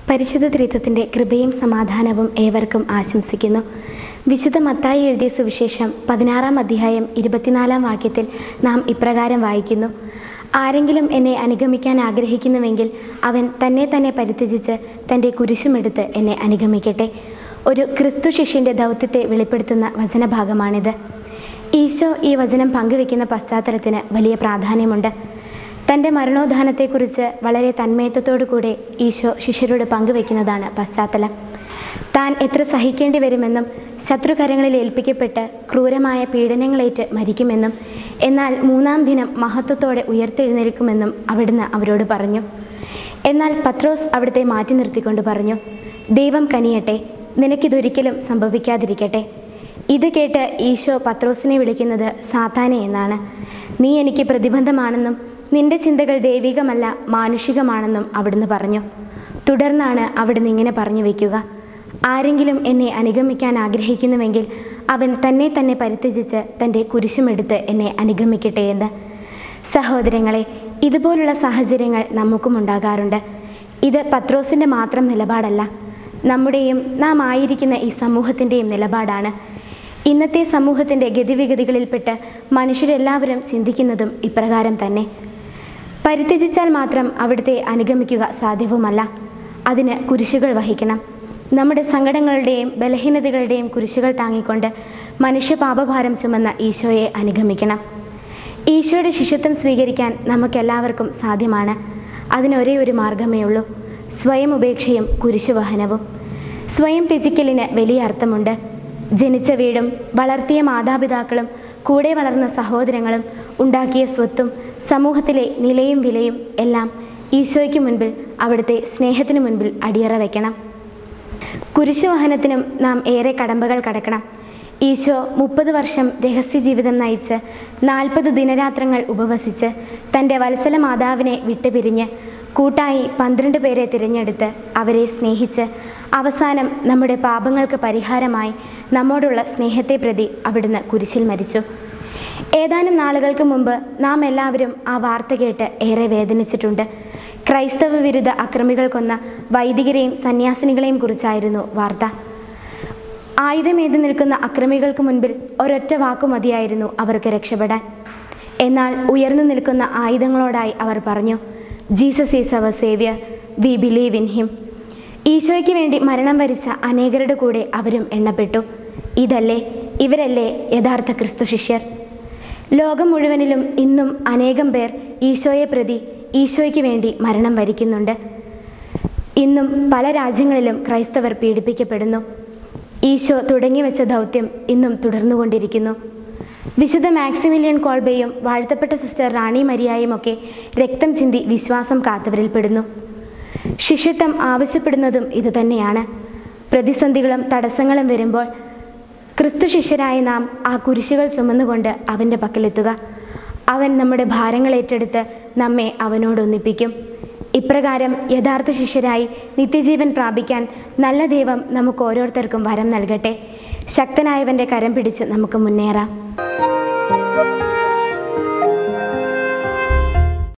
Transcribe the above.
പരിശുദ്ധ ത്രിത്വത്തിൻ്റെ കൃപയും സമാധാനവും ഏവർക്കും ആശംസിക്കുന്നു വിശുദ്ധ മത്തായി എഴുതിയ സുവിശേഷം പതിനാറാം അധ്യായം ഇരുപത്തിനാലാം വാക്യത്തിൽ നാം ഇപ്രകാരം വായിക്കുന്നു ആരെങ്കിലും എന്നെ അനുഗമിക്കാൻ ആഗ്രഹിക്കുന്നുവെങ്കിൽ അവൻ തന്നെ തന്നെ പരിത്യജിച്ച് തൻ്റെ കുരിശുമെടുത്ത് എന്നെ അനുഗമിക്കട്ടെ ഒരു ക്രിസ്തു ശിഷ്യൻ്റെ ദൗത്യത്തെ വെളിപ്പെടുത്തുന്ന വചനഭാഗമാണിത് ഈശോ ഈ വചനം പങ്കുവെക്കുന്ന പശ്ചാത്തലത്തിന് വലിയ പ്രാധാന്യമുണ്ട് തൻ്റെ മരണോദ്ധാനത്തെക്കുറിച്ച് വളരെ തന്മയത്വത്തോടു കൂടെ ഈശോ ശിഷ്യരോട് പങ്കുവെക്കുന്നതാണ് പശ്ചാത്തലം താൻ എത്ര സഹിക്കേണ്ടി വരുമെന്നും ശത്രുകരങ്ങളിൽ ഏൽപ്പിക്കപ്പെട്ട് ക്രൂരമായ പീഡനങ്ങളേറ്റ് മരിക്കുമെന്നും എന്നാൽ മൂന്നാം ദിനം മഹത്വത്തോടെ ഉയർത്തെഴുന്നേൽക്കുമെന്നും അവിടുന്ന് അവരോട് പറഞ്ഞു എന്നാൽ പത്രോസ് അവിടുത്തെ മാറ്റി നിർത്തിക്കൊണ്ട് പറഞ്ഞു ദൈവം കനിയട്ടെ നിനക്കിതൊരിക്കലും സംഭവിക്കാതിരിക്കട്ടെ ഇത് കേട്ട് ഈശോ പത്രോസിനെ വിളിക്കുന്നത് സാത്താനെ എന്നാണ് നീ എനിക്ക് പ്രതിബന്ധമാണെന്നും നിന്റെ ചിന്തകൾ ദൈവികമല്ല മാനുഷികമാണെന്നും അവിടുന്ന് പറഞ്ഞു തുടർന്നാണ് അവിടുന്ന് ഇങ്ങനെ പറഞ്ഞു വയ്ക്കുക ആരെങ്കിലും എന്നെ അനുഗമിക്കാൻ ആഗ്രഹിക്കുന്നുവെങ്കിൽ അവൻ തന്നെ തന്നെ പരിത്യജിച്ച് തൻ്റെ കുരിശുമെടുത്ത് എന്നെ അനുഗമിക്കട്ടെ എന്ന് സഹോദരങ്ങളെ ഇതുപോലുള്ള സാഹചര്യങ്ങൾ നമുക്കും ഉണ്ടാകാറുണ്ട് ഇത് പത്രോസിൻ്റെ മാത്രം നിലപാടല്ല നമ്മുടെയും നാം ആയിരിക്കുന്ന ഈ സമൂഹത്തിൻ്റെയും നിലപാടാണ് ഇന്നത്തെ സമൂഹത്തിൻ്റെ ഗതിവിഗതികളിൽപ്പെട്ട് മനുഷ്യരെല്ലാവരും ചിന്തിക്കുന്നതും ഇപ്രകാരം തന്നെ പരിത്യജിച്ചാൽ മാത്രം അവിടുത്തെ അനുഗമിക്കുക സാധ്യവുമല്ല അതിന് കുരിശുകൾ വഹിക്കണം നമ്മുടെ സങ്കടങ്ങളുടെയും ബലഹീനതകളുടെയും കുരിശുകൾ താങ്ങിക്കൊണ്ട് മനുഷ്യ പാപഭാരം ചുമന്ന ഈശോയെ അനുഗമിക്കണം ഈശോയുടെ ശിഷ്യത്വം സ്വീകരിക്കാൻ നമുക്കെല്ലാവർക്കും സാധ്യമാണ് അതിനൊരേ ഒരു മാർഗമേ ഉള്ളൂ സ്വയം ഉപേക്ഷയും കുരിശുവഹനവും സ്വയം ത്യജിക്കലിന് വലിയ അർത്ഥമുണ്ട് ജനിച്ച വീടും വളർത്തിയ മാതാപിതാക്കളും കൂടെ വളർന്ന സഹോദരങ്ങളും ഉണ്ടാക്കിയ സ്വത്തും സമൂഹത്തിലെ നിലയും വിലയും എല്ലാം ഈശോയ്ക്ക് മുൻപിൽ അവിടുത്തെ സ്നേഹത്തിന് മുൻപിൽ അടിയറ വയ്ക്കണം കുരിശുവഹനത്തിനും നാം ഏറെ കടമ്പകൾ കടക്കണം ഈശോ മുപ്പത് വർഷം രഹസ്യ ജീവിതം നയിച്ച് നാൽപ്പത് ദിനരാത്രങ്ങൾ ഉപവസിച്ച് തൻ്റെ വത്സല മാതാവിനെ വിട്ടുപിരിഞ്ഞ് കൂട്ടായി പന്ത്രണ്ട് പേരെ തിരഞ്ഞെടുത്ത് അവരെ സ്നേഹിച്ച് അവസാനം നമ്മുടെ പാപങ്ങൾക്ക് പരിഹാരമായി നമ്മോടുള്ള സ്നേഹത്തെ പ്രതി അവിടുന്ന് കുരിശിൽ മരിച്ചു ഏതാനും നാളുകൾക്ക് മുമ്പ് നാം എല്ലാവരും ആ വാർത്ത കേട്ട് ഏറെ വേദനിച്ചിട്ടുണ്ട് ക്രൈസ്തവ വിരുദ്ധ അക്രമികൾ കൊന്ന വൈദികരെയും സന്യാസിനികളെയും കുറിച്ചായിരുന്നു വാർത്ത ആയുധമേന്തി നിൽക്കുന്ന അക്രമികൾക്ക് മുൻപിൽ ഒരൊറ്റ വാക്കു മതിയായിരുന്നു അവർക്ക് രക്ഷപ്പെടാൻ എന്നാൽ ഉയർന്നു നിൽക്കുന്ന ആയുധങ്ങളോടായി അവർ പറഞ്ഞു Jesus is our saviour we believe in him ഈശോയ്ക്ക് വേണ്ടി മരണം വരിച്ച അനേകരുടെ കൂടെ അവരും എണ്ണപ്പെട്ടു ഇതല്ലേ ഇവരല്ലേ യഥാർത്ഥ ക്രിസ്തു ശിഷ്യർ ലോകം മുഴുവനിലും ഇന്നും അനേകം പേർ ഈശോയെ പ്രതി ഈശോയ്ക്ക് വേണ്ടി മരണം വരിക്കുന്നുണ്ട് ഇന്നും പല രാജ്യങ്ങളിലും ക്രൈസ്തവർ പീഡിപ്പിക്കപ്പെടുന്നു ഈശോ തുടങ്ങിവെച്ച ദൗത്യം ഇന്നും തുടർന്നുകൊണ്ടിരിക്കുന്നു വിശുദ്ധ മാക്സിമിലിയൻ കോൾബയും വാഴ്ത്തപ്പെട്ട സിസ്റ്റർ റാണി മരിയായും ഒക്കെ രക്തം ചിന്തി വിശ്വാസം കാത്തവരിൽ പെടുന്നു ശിഷ്യത്വം ആവശ്യപ്പെടുന്നതും ഇതുതന്നെയാണ് പ്രതിസന്ധികളും തടസ്സങ്ങളും വരുമ്പോൾ ക്രിസ്തു ശിഷ്യരായ നാം ആ കുരിശുകൾ ചുമന്നുകൊണ്ട് അവൻ്റെ പക്കലെത്തുക അവൻ നമ്മുടെ ഭാരങ്ങൾ ഏറ്റെടുത്ത് നമ്മെ അവനോടൊന്നിപ്പിക്കും ഇപ്രകാരം യഥാർത്ഥ ശിഷ്യരായി നിത്യജീവൻ പ്രാപിക്കാൻ നല്ല ദൈവം നമുക്ക് ഓരോരുത്തർക്കും വരം നൽകട്ടെ ശക്തനായവൻ്റെ കരം പിടിച്ച് നമുക്ക് മുന്നേറാം